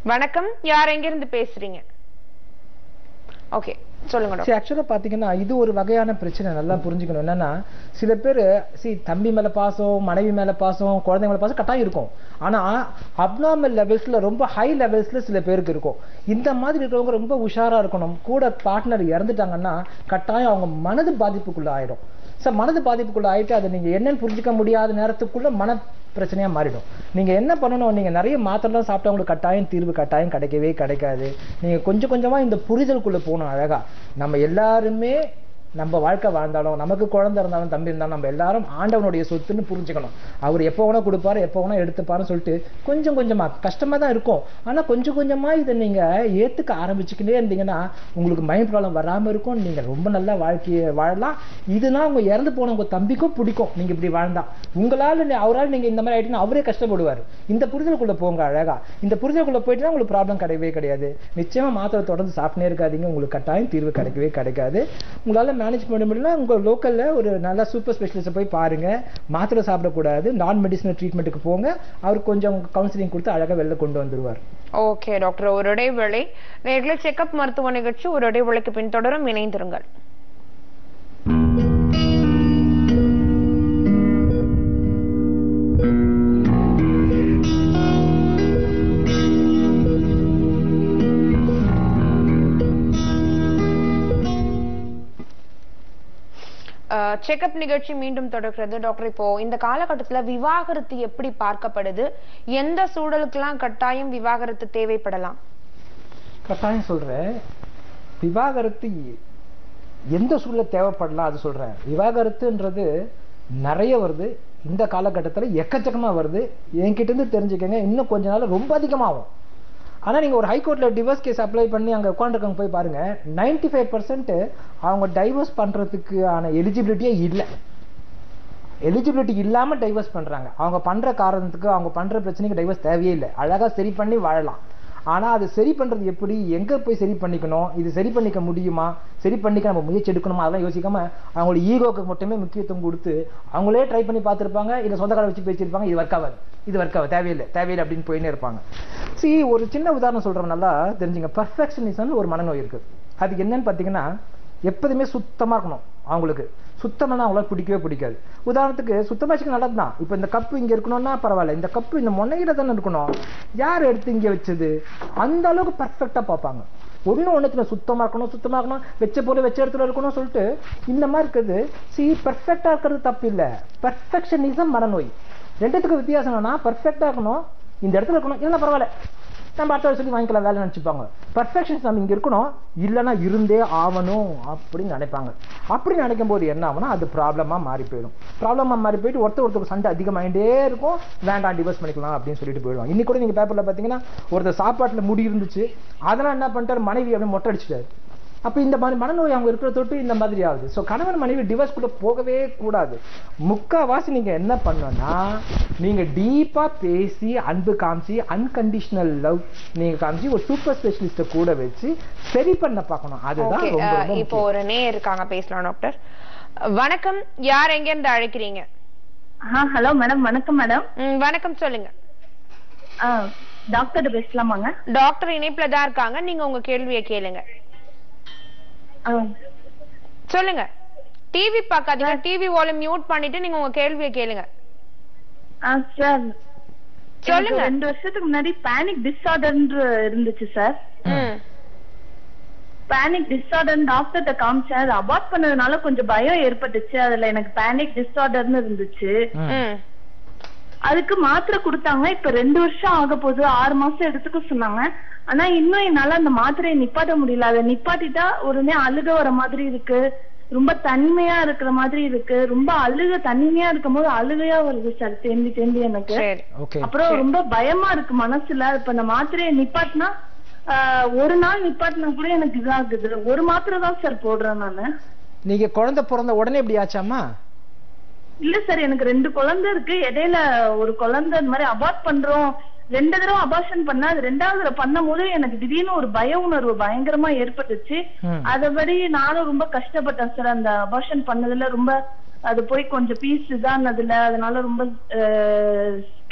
வணக்கம் யார் எங்கிருந்து பேசுறீங்க ஓகே சொல்லுங்க டாக்டர் சரி ஆக்சுவலாக பார்த்தீங்கன்னா இது ஒரு வகையான பிரச்சனை நல்லா புரிஞ்சுக்கணும் என்னன்னா சில பேர் சி தம்பி மேல பாசம் மனைவி மேல பாசம் குழந்தைங்க மேல பாசம் கட்டாயம் இருக்கும் ஆனா அப்நார்மல் லெவல்ஸ்ல ரொம்ப ஹை லெவல்ஸ்ல சில பேருக்கு இருக்கும் இந்த மாதிரி இருக்கிறவங்க ரொம்ப உஷாரா இருக்கணும் கூட பார்ட்னர் இறந்துட்டாங்கன்னா கட்டாயம் அவங்க மனது பாதிப்புக்குள்ள ஆயிடும் சார் மனது பாதிப்புக்குள்ள ஆயிட்டு அதை நீங்க என்னன்னு புரிஞ்சுக்க முடியாத நேரத்துக்குள்ள மன பிரச்சனையா மாறிடும் நீங்க என்ன பண்ணணும் நீங்க நிறைய மாத்திரைலாம் சாப்பிட்டா உங்களுக்கு கட்டாயம் தீர்வு கட்டாயம் கிடைக்கவே கிடைக்காது நீங்க கொஞ்சம் கொஞ்சமா இந்த புரிதலுக்குள்ள போகணும் அழகா நம்ம எல்லாருமே நம்ம வாழ்க்கை வாழ்ந்தாலும் நமக்கு குழந்தை இருந்தாலும் தம்பி இருந்தாலும் நம்ம எல்லாரும் ஆண்டவனுடைய சொத்துன்னு புரிஞ்சுக்கணும் அவர் எப்போ வேணா கொடுப்பாரு எப்போ வேணா எடுத்துப்பாருன்னு சொல்லிட்டு கொஞ்சம் கொஞ்சமா கஷ்டமா தான் இருக்கும் ஆனா கொஞ்சம் கொஞ்சமா இதை நீங்க ஏத்துக்க ஆரம்பிச்சுக்கிட்டே இருந்தீங்கன்னா உங்களுக்கு மைண்ட் ப்ராப்ளம் வராம இருக்கும் நீங்க ரொம்ப நல்ல வாழ்க்கையை வாழலாம் இதுதான் உங்க இறந்து போன உங்க தம்பிக்கும் பிடிக்கும் நீங்க இப்படி வாழ்ந்தா உங்களால நீ- அவரால் நீங்க இந்த மாதிரி ஆயிட்டீங்கன்னா அவரே கஷ்டப்படுவார் இந்த புரிதலுக்குள்ள போங்க அழகா இந்த புரிதலுக்குள்ள போயிட்டுனா உங்களுக்கு ப்ராப்ளம் கிடையவே கிடையாது நிச்சயமா மாத்திரை தொடர்ந்து சாப்பிட்டே இருக்காதீங்க உங்களுக்கு கட்டாயம் தீர்வு கிடைக்கவே கிடைக்காது உங்களால மேனேஜ் பண்ண முடியல உங்க லோக்கல்ல ஒரு நல்ல சூப்பர் ஸ்பெஷலிஸ்ட போய் பாருங்க மாத்திரை சாப்பிடக்கூடாது நான் மெடிசனல் ட்ரீட்மெண்ட்டுக்கு போங்க அவர் கொஞ்சம் கவுன்சிலிங் கொடுத்து அழகா வெளில கொண்டு வந்துருவார் ஓகே டாக்டர் ஒரு இடைவேளை நேர்களை செக்அப் மருத்துவ நிகழ்ச்சி ஒரு இடைவேளைக்கு பின் தொடரும் இணைந்திருங்கள் செக்அப் நிகழ்ச்சி மீண்டும் தொடர்கிறது டாக்டர் இப்போ இந்த காலகட்டத்துல விவாகரத்து எப்படி பார்க்கப்படுது எந்த சூழலுக்கெல்லாம் கட்டாயம் விவாகரத்து தேவைப்படலாம் கட்டாயம் சொல்றேன் விவாகரத்து எந்த சூழல தேவைப்படலாம் அது சொல்றேன் விவாகரத்துன்றது நிறைய வருது இந்த காலகட்டத்துல எக்கச்சக்கமா வருது என்கிட்ட இருந்து தெரிஞ்சுக்கங்க இன்னும் கொஞ்ச நாள் ரொம்ப அதிகமாகும் ஆனா நீங்க ஒரு ஹைகோர்ட்ல டிவோர்ஸ் கேஸ் அப்ளை பண்ணி அங்க உட்காந்துருக்கவங்க போய் பாருங்க 95% ஃபைவ் அவங்க டைவர்ஸ் பண்றதுக்கான எலிஜிபிலிட்டியே இல்லை எலிஜிபிலிட்டி இல்லாம டைவர்ஸ் பண்றாங்க அவங்க பண்ற காரணத்துக்கு அவங்க பண்ற பிரச்சனைக்கு டைவர்ஸ் தேவையே இல்லை அழகா சரி பண்ணி வாழலாம் ஆனா அது சரி பண்றது எப்படி எங்க போய் சரி பண்ணிக்கணும் இது சரி பண்ணிக்க முடியுமா சரி பண்ணிக்க நம்ம முயற்சி எடுக்கணுமா அதெல்லாம் யோசிக்காம அவங்களோட ஈகோக்கு மட்டுமே முக்கியத்துவம் கொடுத்து அவங்களே ட்ரை பண்ணி பார்த்திருப்பாங்க இல்ல சொந்தக்கார வச்சு பேசியிருப்பாங்க இது ஒர்க் ஆகாது இது ஒர்க் ஆகாது தேவையில்லை தேவையில்லை அப்படின்னு போயினே இருப்பாங்க சி ஒரு சின்ன உதாரணம் சொல்றேன் நல்லா தெரிஞ்சுங்க பர்ஃபெக்ஷனிசம் ஒரு மனநோய் இருக்கு அது என்னன்னு பாத்தீங்கன்னா எப்போதுமே சுத்தமா இருக்கணும் அவங்களுக்கு சுத்தமான அவங்களால பிடிக்கவே பிடிக்காது உதாரணத்துக்கு சுத்தமா வச்சுக்க நல்லதுதான் இப்போ இந்த கப்பு இங்க இருக்கணும்னா பரவாயில்ல இந்த கப்பு இந்த முனையில தானே இருக்கணும் யார் எடுத்து இங்க வச்சது அந்த அளவுக்கு பர்ஃபெக்டா பார்ப்பாங்க ஒண்ணு ஒண்ணுத்துல சுத்தமா இருக்கணும் சுத்தமா இருக்கணும் வச்ச பொருள் வச்ச இடத்துல இருக்கணும் சொல்லிட்டு இந்த மாதிரி இருக்குது சி பெர்ஃபெக்டா இருக்கிறது தப்பு இல்ல பெர்ஃபெக்ஷனிசம் மனநோய் ரெண்டுத்துக்கு வித்தியாசம் என்னன்னா பெர்ஃபெக்டா இருக்கணும் இந்த இடத்துல இருக்கணும் இல்லைன்னா பரவாயில்ல நம்ம அடுத்த சொல்லி வாங்கிக்கலாம் வேலை நினைச்சுப்பாங்க பர்ஃபெக்ஷன்ஸ் நம்ம இங்க இருக்கணும் இல்லைன்னா இருந்தே ஆகணும் அப்படின்னு நினைப்பாங்க அப்படி நினைக்கும் போது என்ன ஆகும்னா அது ப்ராப்ளமா மாறி போயிடும் ப்ராப்ளமா மாறி போயிட்டு ஒருத்தர் ஒருத்தருக்கு சண்டை அதிகமாயிட்டே இருக்கும் வேண்டாம் டிவோர்ஸ் பண்ணிக்கலாம் அப்படின்னு சொல்லிட்டு போயிடுவாங்க இன்னைக்கு கூட நீங்க பேப்பர்ல பாத்தீங்கன்னா ஒருத்தர் சாப்பாட்டுல முடி இருந்துச்சு அதெல்லாம் என்ன பண்ணிட்டாரு மனைவி அப்படியே மொட்டை அடிச்சிட்டாரு அப்ப இந்த மாதிரி மனநோய் அவங்க இருக்கிற தொட்டு இந்த மாதிரி ஆகுது சோ கணவன் மனைவி டிவோர்ஸ் கூட போகவே கூடாது முக்காவாசி நீங்க என்ன பண்ணணும்னா நீங்க டீப்பா பேசி அன்பு காமிச்சு அன்கண்டிஷனல் லவ் நீங்க காமிச்சு ஒரு சூப்பர் ஸ்பெஷலிஸ்ட கூட வச்சு சரி பண்ண பார்க்கணும் அதுதான் ஓகே ரொம்ப ரொம்ப இப்போ முக்கியம். ஒரு நே இருக்காங்க பேசலாம் டாக்டர் வணக்கம் யார் எங்க இருந்து அழைக்கிறீங்க ஆ ஹலோ மேடம் வணக்கம் மேடம் ம், வணக்கம் சொல்லுங்க ஆ டாக்டர் பேசலாமாங்க டாக்டர் இணைப்புல தான் இருக்காங்க நீங்க உங்க கேள்வியை கேளுங்க ஆ சொல்லுங்க டிவி பார்க்காதீங்க டிவி வால்யூம் மியூட் பண்ணிட்டு நீங்க உங்க கேள்வியை கேளுங்க ஆ சார் சொல்லுங்க. எனக்கு ரெண்டு வருஷத்துக்கு முன்னாடி பேனிக் டிஸார்டர் இருந்துச்சு சார் ம் பேனிக் டிஸார்டர் டாக்டர்கிட்ட காமிச்சேன் அது அபார்ட் பண்ணதுனால கொஞ்சம் பயம் ஏற்பட்டுச்சு அதுல எனக்கு பேனிக் டிஸார்டர்னு இருந்துச்சு ம். ம் அதுக்கு மாத்திரை கொடுத்தாங்க இப்ப ரெண்டு வருஷம் ஆக போகுது ஆறு மாசம் எடுத்துக்க சொன்னாங்க ஆனா இன்னும் என்னால அந்த மாத்திரையை நிப்பாட்ட முடியல அதை நிப்பாட்டிட்டா உடனே அழுக வர மாதிரி இருக்கு ரொம்ப தனிமையா இருக்கிற மாதிரி இருக்கு ரொம்ப அழுக தனிமையா இருக்கும்போது அழுகையா வருது சார் தேம்பி தேம்பி எனக்கு சரி ஓகே அப்புறம் ரொம்ப பயமா இருக்கு மனசுல இப்ப இந்த மாத்திரையை நிப்பாட்டினா ஆஹ், ஒரு நாள் நிப்பாட்டினா கூட எனக்கு இதாகுது ஒரு மாத்திரை தான் சார் போடுறேன் நானு நீங்க குழந்தை பிறந்த உடனே இப்படி ஆச்சாமா இல்ல சார் எனக்கு ரெண்டு குழந்தை இருக்கு இடையில ஒரு குழந்தை இந்த மாதிரி அபார்ட் பண்றோம் ரெண்டு தடவை அபார்ஷன் பண்ணா அது ரெண்டாவது தடவை பண்ணும் போது எனக்கு திடீர்னு ஒரு பய உணர்வு பயங்கரமா ஏற்பட்டுச்சு ம். அதபடி நானும் ரொம்ப கஷ்டப்பட்டேன் சார் அந்த அபார்ஷன் பண்ணதுல ரொம்ப அது போய் கொஞ்சம் பீஸ் இதானதுல அதனால ரொம்ப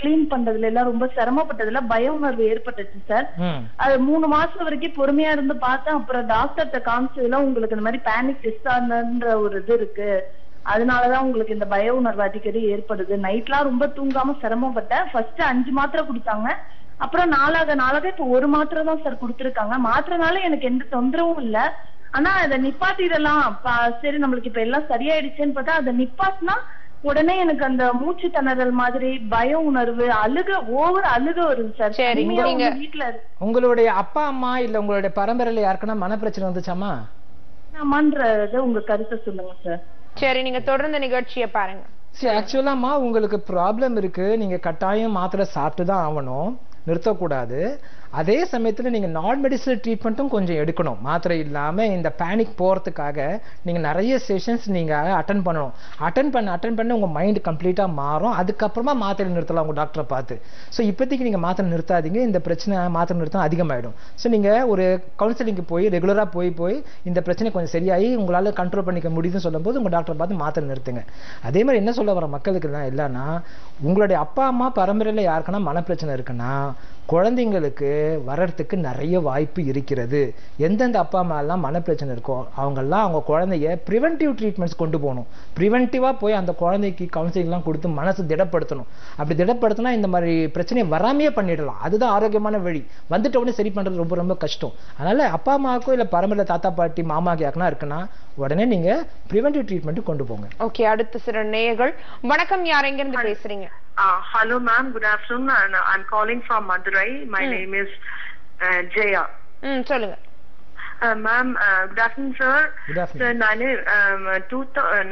கிளீன் பண்றதுல எல்லாம் ரொம்ப சிரமப்பட்டதுல பய உணர்வு ஏற்பட்டுச்சு சார் ம் அது மூணு மாசம் வரைக்கும் பொறுமையா இருந்து பார்த்தேன் அப்புறம் டாக்டர்கிட்ட காமிச்சதுல உங்களுக்கு இந்த மாதிரி பேனிக் டிஸ்ஆர்டர்ன்ற ஒரு இது இருக்கு அதனாலதான் உங்களுக்கு இந்த பய உணர்வு அடிக்கடி ஏற்படுது நைட்லாம் ரொம்ப தூங்காம சிரமப்பட்டேன் ஃபர்ஸ்ட் அஞ்சு மாத்திரை கொடுத்தாங்க அப்புறம் நாளாக நாளாக இப்ப ஒரு மாத்திரை தான் சார் கொடுத்துருக்காங்க மாத்திரைனால எனக்கு எந்த தொந்தரவும் இல்ல ஆனா அதை நிப்பாட்டிடலாம் ப- சரி நம்மளுக்கு இப்ப எல்லாம் சரியாயிடுச்சுன்னு பார்த்தா அதை நிப்பாட்டினா உடனே எனக்கு அந்த மூச்சு திணறல் மாதிரி பய உணர்வு அழுக ஓவர் அழுக வருது சார் சரி, தனிமையா நீங்க- உங்க வீட்டுல உங்களுடைய அப்பா அம்மா இல்ல உங்களுடைய பரம்பரையில யாருக்குன்னா மனப்பிரச்சனை வந்துச்சாமா இருக்கணுமான்றத உங்க கருத்தை சொல்லுங்க சார் சரி நீங்க தொடர்ந்து நிகழ்ச்சியை பாருங்க சரி ஆக்சுவலாமா உங்களுக்கு ப்ராப்ளம் இருக்கு நீங்க கட்டாயம் மாத்திரை சாப்பிட்டு தான் ஆகணும் நிறுத்தக்கூடாது அதே சமயத்துல நீங்க நான் மெடிசனல் ட்ரீட்மெண்ட்டும் கொஞ்சம் எடுக்கணும் மாத்திரை இல்லாம இந்த பேனிக் போறதுக்காக நீங்க நிறைய செஷன்ஸ் நீங்க அட்டன் பண்ணணும் அட்டன் பண்ண அட்டன் பண்ண உங்க மைண்ட் கம்ப்ளீட்டா மாறும் அதுக்கப்புறமா மாத்திரை நிறுத்தலாம் உங்க டாக்டரை பார்த்து ஸோ இப்போதைக்கு நீங்க மாத்திரை நிறுத்தாதீங்க இந்த பிரச்சனை மாத்திரை நிறுத்தம் அதிகமாயிடும் ஸோ நீங்க ஒரு கவுன்சிலிங்க்கு போய் ரெகுலரா போய் போய் இந்த பிரச்சனை கொஞ்சம் சரியாகி உங்களால கண்ட்ரோல் பண்ணிக்க முடியுதுன்னு சொல்லும்போது உங்க டாக்டரை பார்த்து மாத்திரை நிறுத்துங்க அதே மாதிரி என்ன சொல்ல வர மக்களுக்கு எல்லாம் இல்லைன்னா உங்களுடைய அப்பா அம்மா பரம்பரையில யாருக்குன்னா மனப்பிரச்சனை இருக்குன்னா குழந்தைங்களுக்கு வர்றதுக்கு நிறைய வாய்ப்பு இருக்கிறது எந்தெந்த அப்பா அம்மா எல்லாம் மனப்பிரச்சனை இருக்கோ அவங்கெல்லாம் அவங்க குழந்தைய ப்ரிவென்டிவ் ட்ரீட்மெண்ட்ஸ் கொண்டு போகணும் ப்ரிவென்டிவா போய் அந்த குழந்தைக்கு கவுன்சிலிங்லாம் கொடுத்து மனசு திடப்படுத்தணும் அப்படி திடப்படுத்தினா இந்த மாதிரி பிரச்சனையை வராமையே பண்ணிடலாம் அதுதான் ஆரோக்கியமான வழி வந்துட்ட உடனே சரி பண்றது ரொம்ப ரொம்ப கஷ்டம் அதனால அப்பா அம்மாவுக்கோ இல்ல பரம்பரை தாத்தா பாட்டி மாமாக்கு யாருக்குன்னா இருக்குன்னா உடனே நீங்க ப்ரிவென்டிவ் ட்ரீட்மெண்ட் கொண்டு போங்க ஓகே அடுத்த சில நேயர்கள் வணக்கம் யார் எங்க இருந்து பேசுறீங்க Uh, hello, ma'am. Good afternoon. And uh, I'm calling from Madurai. My name is uh, Jaya. ம் சொல்லுங்க Uh, ma'am, uh, good afternoon, sir. Good afternoon. Sir, நானு um, two thou- uh,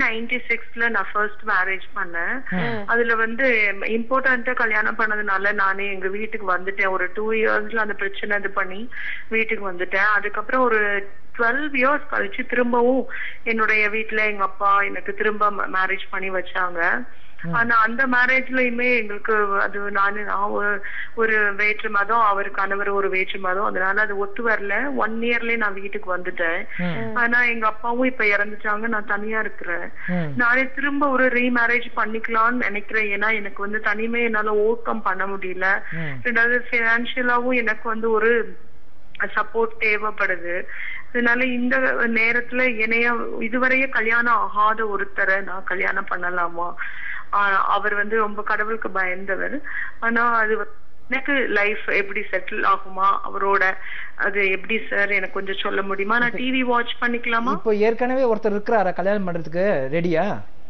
1996 நான் ஃபர்ஸ்ட் மேரேஜ் பண்ணேன் அதுல வந்து இம்பார்ட்டன்ட்டா கல்யாணம் பண்ணதுனால நானே எங்க வீட்டுக்கு வந்துட்டேன் ஒரு டூ இயர்ஸ்ல அந்த பிரச்சனை இது பண்ணி வீட்டுக்கு வந்துட்டேன் அதுக்கப்புறம் ஒரு டுவெல் இயர்ஸ் கழிச்சு திரும்பவும் என்னுடைய வீட்ல எங்க அப்பா எனக்கு திரும்ப மேரேஜ் பண்ணி வச்சாங்க ஆனா அந்த மேரேஜ்லயுமே எங்களுக்கு அது நானு நான் ஒரு- ஒரு வேற்று மதம் அவர் கணவர் ஒரு வேற்று மதம் அதனால அது ஒத்து வரல ஒன் இயர்லயே நான் வீட்டுக்கு வந்துட்டேன் ஆனா எங்க அப்பாவும் இப்ப இறந்துட்டாங்க நான் தனியா இருக்கிறேன் ம். நானே திரும்ப ஒரு ரீமேரேஜ் பண்ணிக்கலாம்னு நினைக்கிறேன் ஏன்னா எனக்கு வந்து தனிமை என்னால ஓவர் கம் பண்ண முடியல ம். ரெண்டாவது பினான்சியலாவும் எனக்கு வந்து ஒரு சப்போர்ட் தேவைப்படுது அதனால இந்த நேரத்துல என்னைய இதுவரைய கல்யாணம் ஆகாத ஒருத்தரை நான் கல்யாணம் பண்ணலாமா ஆஹ் அவர் வந்து ரொம்ப கடவுளுக்கு பயந்தவர் ஆனா அது வ- எனக்கு லைஃப் எப்படி செட்டில் ஆகுமா அவரோட அது எப்படி சார் எனக்கு கொஞ்சம் சொல்ல முடியுமா நான் டிவி வாட்ச் பண்ணிக்கலாமா இப்போ ஏற்கனவே ஒருத்தர் இருக்கிறாரா கல்யாணம் பண்றதுக்கு ரெடியா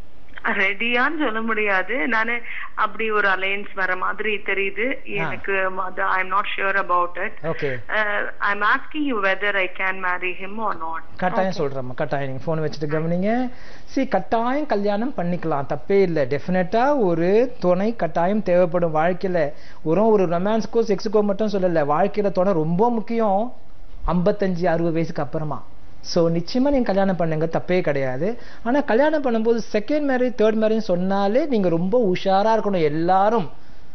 ரெடியான்னு சொல்ல முடியாது நானு அப்படி ஒரு அலையன்ஸ் வர மாதிரி தெரியுது எனக்கு I am not sure about it okay I am asking you whether I can marry him or not கட்டாயம் சொல்றேம்மா கட்டாயம் நீங்க போன் வச்சுட்டு கவனிங்க சி கட்டாயம் கல்யாணம் பண்ணிக்கலாம் தப்பே இல்லை டெஃபினட்டா ஒரு துணை கட்டாயம் தேவைப்படும் வாழ்க்கையில ஒரு ஒரு ரொமான்ஸ்க்கோ செக்ஸுக்கோ மட்டும் சொல்லல வாழ்க்கையில துணை ரொம்ப முக்கியம் ஐம்பத்தஞ்சு அறுபது வயசுக்கு அப்புறமா ஸோ நிச்சயமா நீங்க கல்யாணம் பண்ணுங்க தப்பே கிடையாது ஆனா கல்யாணம் பண்ணும்போது செகண்ட் மேரேஜ் தேர்ட் மேரேஜ் சொன்னாலே நீங்க ரொம்ப உஷாரா இருக்கணும் எல்லாரும்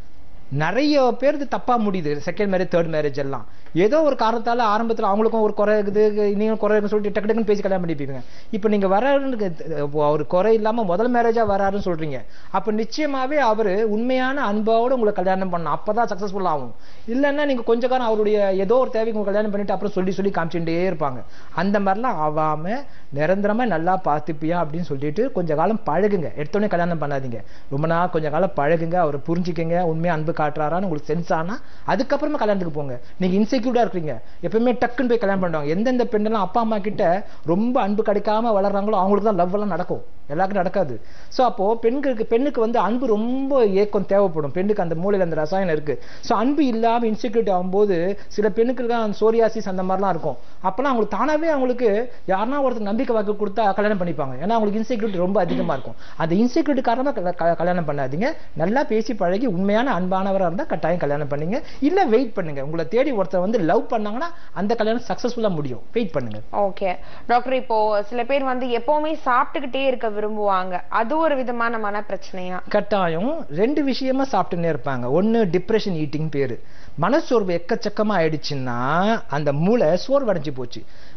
நிறைய பேருக்கு தப்பா முடியுது செகண்ட் மேரேஜ் தேர்ட் மேரேஜ் எல்லாம் ஏதோ ஒரு காரணத்தால ஆரம்பத்துல அவங்களுக்கும் ஒரு குறை இருக்குது நீங்களும் குறை இருக்குன்னு சொல்லிட்டு டக்கு டக்குன்னு பேசி கல்யாணம் பண்ணிப்பீங்க இப்போ நீங்க வராருன்னு அவர் குறை இல்லாம முதல் மேரேஜா வராருன்னு சொல்றீங்க அப்ப நிச்சயமாவே அவரு உண்மையான அன்பாவோட உங்களை கல்யாணம் பண்ணணும் அப்பதான் சக்சஸ்ஃபுல் ஆகும் இல்லைன்னா நீங்க கொஞ்ச காலம் அவருடைய ஏதோ ஒரு தேவைக்கு உங்க கல்யாணம் பண்ணிட்டு அப்புறம் சொல்லி சொல்லி காமிச்சுட்டே இருப்பாங்க அந்த மாதிரிலாம் ஆகாம நிரந்தரமா நல்லா பார்த்துப்பியா அப்படின்னு சொல்லிட்டு கொஞ்ச காலம் பழகுங்க எடுத்தோடனே கல்யாணம் பண்ணாதீங்க ரொம்ப நாள் கொஞ்ச காலம் பழகுங்க அவரை புரிஞ்சுக்கங்க உண்மையா அன்பு காட்டுறாரான்னு உங்களுக்கு சென்ஸ் ஆனா அதுக்கப்புறமா கல்யாணத்துக்கு போங்க நீங்க இன்செக்யூர்டா இருக்கீங்க எப்பவுமே டக்குன்னு போய் கல்யாணம் பண்ணுவாங்க எந்தெந்த பெண்ணெல்லாம் அப்பா அம்மா கிட்ட ரொம்ப அன்பு கிடைக்காம வளர்றாங்களோ அவங்களுக்கு தான் லவ் எல்லாம் நடக்கும் எல்லாருக்கும் நடக்காது சோ அப்போ பெண்களுக்கு பெண்ணுக்கு வந்து அன்பு ரொம்ப ஏக்கம் தேவைப்படும் பெண்ணுக்கு அந்த மூலையில அந்த ரசாயனம் இருக்கு சோ அன்பு இல்லாம இன்செக்யூரிட்டி ஆகும்போது சில பெண்ணுக்கு அந்த சோரியாசிஸ் அந்த மாதிரிலாம் இருக்கும் அப்பெல்லாம் அவங்களுக்கு தானாவே அவங்களுக்கு யாருன்னா ஒருத்தர் நம்பிக்கை வாக்கு கொடுத்தா கல்யாணம் பண்ணிப்பாங்க ஏன்னா அவங்களுக்கு இன்செக்யூரிட்டி ரொம்ப அதிகமா இருக்கும் அந்த இன்செக்யூரிட்டி காரணமா கல்யா- க- கல்யாணம் பண்ணாதீங்க நல்லா பேசி பழகி உண்மையான அன்பானவரா இருந்தா கட்டாயம் கல்யாணம் பண்ணீங்க இல்ல வெயிட் பண்ணுங்க உங்களை தேடி ஒருத்தர் வந்து லவ் பண்ணாங்கன்னா அந்த கல்யாணம் சக்சஸ்ஃபுல்லா முடியும் வெயிட் பண்ணுங்க ஓகே டாக்டர் இப்போ சில பேர் வந்து எப்பவுமே சாப்பிட்டுக்கிட்டே இருக்க விரும்புவாங்க அது ஒரு விதமான மன பிரச்சனையா கட்டாயம் ரெண்டு விஷயமா சாப்பிட்டுன்னே இருப்பாங்க ஒண்ணு டிப்ரெஷன் ஈட்டிங் பேரு மனசோர்வு எக்கச்சக்கமா ஆயிடுச்சுன்னா அந்த மூளை சோர்வடைஞ்சு போச்சு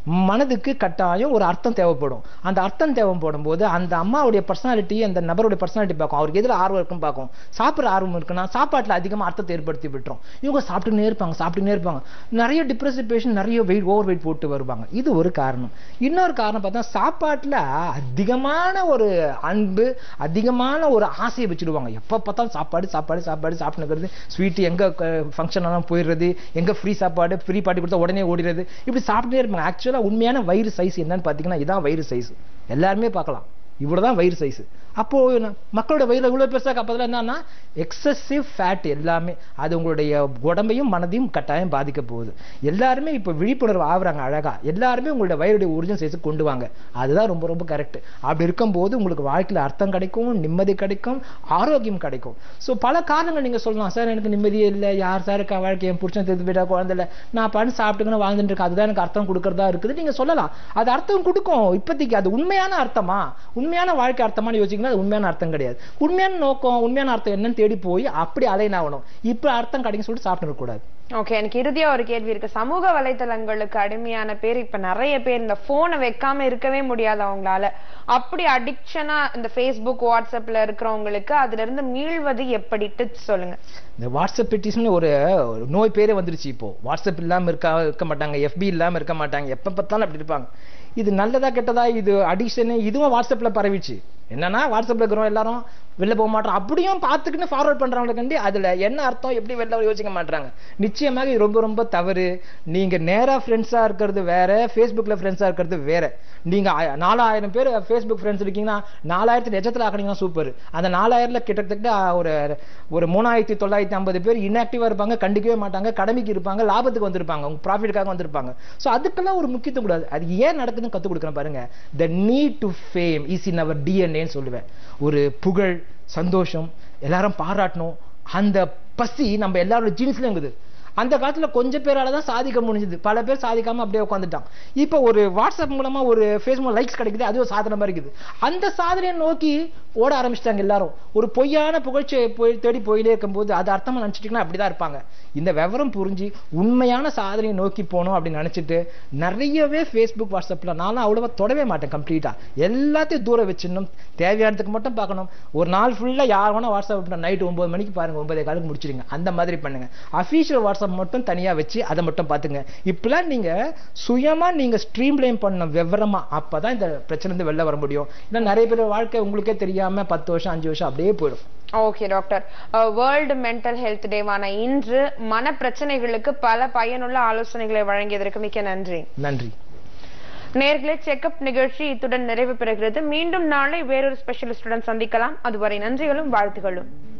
மனதுக்கு கட்டாயம் ஒரு அர்த்தம் தேவைப்படும் அந்த அர்த்தம் தேவைப்படும் போது அந்த அம்மாவுடைய பர்சனாலிட்டி அந்த நபருடைய பர்சனாலிட்டி பார்க்கும் அவருக்கு எதில் ஆர்வம் இருக்குன்னு பார்க்கும் சாப்பிட்ற ஆர்வம் இருக்குன்னா சாப்பாட்டில் அதிகமாக அர்த்தத்தை ஏற்படுத்தி விட்டுரும் இவங்க சாப்பிட்டுனே இருப்பாங்க சாப்பிட்டுனே இருப்பாங்க நிறைய டிப்ரெசிவ் பேஷண்ட் நிறைய வெயிட் ஓவர் வெயிட் போட்டு வருவாங்க இது ஒரு காரணம் இன்னொரு காரணம் பார்த்தா சாப்பாட்டில் அதிகமான ஒரு அன்பு அதிகமான ஒரு ஆசையை வச்சுடுவாங்க எப்போ பார்த்தாலும் சாப்பாடு சாப்பாடு சாப்பாடு சாப்பிட்டுக்கிறது ஸ்வீட் எங்கே ஃபங்க்ஷன் எல்லாம் போயிடுறது எங்கே ஃப்ரீ சாப்பாடு ஃப்ரீ பாட்டி கொடுத்தா உடனே ஓடிடுறது இப்படி சாப்பிட்டுட்டே இருப்பாங்க ஆக்சுவலாக உண்மையான வயிறு சைஸ் என்னன்னு பார்த்தீங்கன்னா இதான் வயிறு சைஸ் எல்லாருமே பார்க்கலாம் இவ்வளவுதான் வயிறு சைஸ் அப்போ ந- மக்களோட வயிறு இவ்வளவு பெருசா அப்பதுல என்னன்னா எக்ஸசிவ் ஃபேட் எல்லாமே அது உங்களுடைய உடம்பையும் மனதையும் கட்டாயம் பாதிக்க போகுது எல்லாருமே இப்ப விழிப்புணர்வு ஆகுறாங்க அழகா எல்லாருமே உங்களுடைய வயிறுடைய ஒரிஜினல் சைஸ் கொண்டு வாங்க அதுதான் ரொம்ப ரொம்ப கரெக்ட் அப்படி இருக்கும்போது உங்களுக்கு வாழ்க்கையில அர்த்தம் கிடைக்கும் நிம்மதி கிடைக்கும் ஆரோக்கியம் கிடைக்கும் ஸோ பல காரணங்கள் நீங்க சொல்லலாம் சார் எனக்கு நிம்மதியே இல்லை யார் சார் இருக்கா வாழ்க்கை என் புருஷன் தெரிஞ்சு விடா குழந்தை இல்லை நான் பண்ணி சாப்பிட்டுக்கணும் வாழ்ந்துட்டு இருக்கேன் அதுதான் எனக்கு அர்த்தம் கொடுக்கறதா இருக்குது நீங்க சொல்லலாம் அது அர்த்தம் கொடுக்கும் இப்போதைக்கு அது உண்மையான அர்த்தமா உண்மையான வாழ்க்கை அர்த்தமானு யோசிக்கணும் அது உண்மையான அர்த்தம் கிடையாது உண்மையான நோக்கம் உண்மையான அர்த்தம் என்னன்னு தேடி போய் அப்படி அலைன் ஆகணும் இப்ப அர்த்தம் கிடைக்கும் சொல்லிட்டு சாப்பிட்டு கூடாது ஓகே எனக்கு இறுதியா ஒரு கேள்வி இருக்கு சமூக வலைத்தளங்களுக்கு அடிமையான பேர் இப்ப நிறைய பேர் இந்த போனை வைக்காம இருக்கவே முடியாது அவங்களால அப்படி அடிக்ஷனா இந்த ஃபேஸ்புக் வாட்ஸ்அப்ல இருக்கிறவங்களுக்கு அதுல இருந்து மீள்வது எப்படி டிப்ஸ் சொல்லுங்க இந்த வாட்ஸ்அப் பெட்டிஷன் ஒரு ஒரு நோய் பேரே வந்துருச்சு இப்போ வாட்ஸ்அப் இல்லாம இருக்கா இருக்க மாட்டாங்க எஃபி இல்லாம இருக்க மாட்டாங்க எப்ப பார்த்தாலும் அப்படி இருப்பாங்க இது நல்லதா கெட்டதா இது அடிக்ஷன் இதுவும் வாட்ஸ்அப்ல பரவிச்சு என்னன்னா வாட்ஸ்அப்ல இருக்கிறோம் எல்லாரும் வெளில போக மாட்டோம் அப்படியும் பார்த்துக்கின்னு ஃபார்வர்ட் பண்றவங்களை கண்டி அதுல என்ன அர்த்தம் எப்படி வெளில யோசிக்க மாட்டாங்க நிச்சயமாக இது ரொம்ப ரொம்ப தவறு நீங்க நேரா ஃப்ரெண்ட்ஸா இருக்கிறது வேற ஃபேஸ்புக்ல ஃப்ரெண்ட்ஸா இருக்கிறது வேற நீங்க ஆய- நாலாயிரம் பேர் ஃபேஸ்புக் ஃப்ரெண்ட்ஸ் இருக்கீங்கன்னா நாலாயிரத்தி லட்சத்துல ஆக்கினீங்கன்னா சூப்பர் அந்த நாலாயிரத்துல கிட்டத்தட்ட ஒரு ஒரு மூணாயிரத்தி தொள்ளாயிரத்தி ஐம்பது பேர் இன்ஆக்டிவா இருப்பாங்க கண்டிக்கவே மாட்டாங்க கடமைக்கு இருப்பாங்க லாபத்துக்கு வந்திருப்பாங்க உங்க ப்ராஃபிட்டுக்காக வந்திருப்பாங்க ஸோ அதுக்கெல்லாம் ஒரு முக்கியத்துவம் கூடாது அது ஏன் நடக்குதுன்னு கற்றுக் கொடுக்குறேன் பாருங்க the need to fame is in our டிஎன்ஏன்னு சொல்லுவேன் ஒரு புகழ் சந்தோஷம் எல்லாரும் பாராட்டணும் அந்த பசி நம்ம எல்லாரோட ஜீன்ஸ்ல இருக்குது அந்த காலத்துல கொஞ்சம் பேரால தான் சாதிக்க முடிஞ்சது பல பேர் சாதிக்காம அப்படியே உட்காந்துட்டான் இப்போ ஒரு வாட்ஸ்அப் மூலமா ஒரு ஃபேஸ்புக் லைக்ஸ் கிடைக்குது அது ஒரு சாதனை மாதிரி இருக்குது அந்த சாதனையை நோக்கி ஓட ஆரம்பிச்சிட்டாங்க எல்லாரும் ஒரு பொய்யான புகழ்ச்சியை போய் தேடி போயிட்டே இருக்கும்போது அது அர்த்தமா நினைச்சிட்டீங்கன்னா அப்படிதான் இருப்பாங்க இந்த விவரம் புரிஞ்சு உண்மையான சாதனையை நோக்கி போகணும் அப்படின்னு நினைச்சிட்டு நிறையவே ஃபேஸ்புக் வாட்ஸ்அப்ல நானும் அவ்வளவா தொடவே மாட்டேன் கம்ப்ளீட்டா எல்லாத்தையும் தூரம் வச்சிடணும் தேவையானதுக்கு மட்டும் பார்க்கணும் ஒரு நாள் ஃபுல்லா யார் வேணா வாட்ஸ்அப் நைட் ஒன்பது மணிக்கு பாருங்க ஒன்பதே காலுக்கு முடிச்சிடுங்க அந்த மாதிரி பண்ணுங்க அஃபீஷியல் வாட்ஸ்அப் மட்டும் தனியா வச்சு அதை மட்டும் பார்த்துங்க இப்பெல்லாம் நீங்க சுயமா நீங்க ஸ்ட்ரீம் லைன் பண்ண விவரமா அப்பதான் இந்த பிரச்சனை இருந்து வெளில வர முடியும் இல்லை நிறைய பேர் வாழ்க்கை உங்களுக்கே தெரியாம பத்து வருஷம் அஞ்சு வருஷம் அப்படியே போயிடும் okay doctor world mental health டேவான இன்று மன பிரச்சனைகளுக்கு பல பயனுள்ள ஆலோசனைகளை வழங்கியதற்கு மிக்க நன்றி நன்றி நேர்களே செக்அப் நிகழ்ச்சி இத்துடன் நிறைவு பெறுகிறது மீண்டும் நாளை வேறொரு ஸ்பெஷலிஸ்டுடன் சந்திக்கலாம் அதுவரை நன்றிகளும் வாழ்த்துகளும்